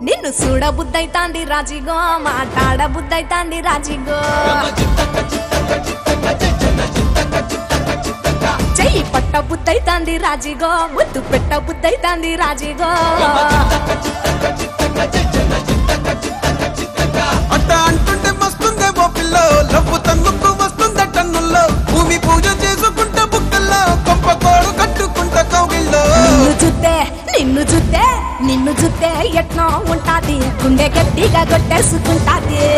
నిన్ను చూడ బుద్ధైతాంది రాజిగో మాట్లాడ బుద్ధైతాంది రాజిగో చెయ్యి పట్ట బుద్ధైతాంది రాజిగో ముద్దు పెట్ట బుద్ధైతాంది రాజిగో అట్ట అంటుంటే మస్తుందే ఓ పిల్లో లవ్వు తన్నుకు వస్తుందే టన్నుల్లో భూమి పూజ చేసుకుంటే బుక్కల్లో కొంప కోడు కట్టుకుంటే కౌగిల్లో నిన్ను చూస్తే నిన్ను చూస్తే నిన్ను చూస్తే ఎట్నో ఉంటాది గుండె గట్టిగా కొట్టేసుకుంటాది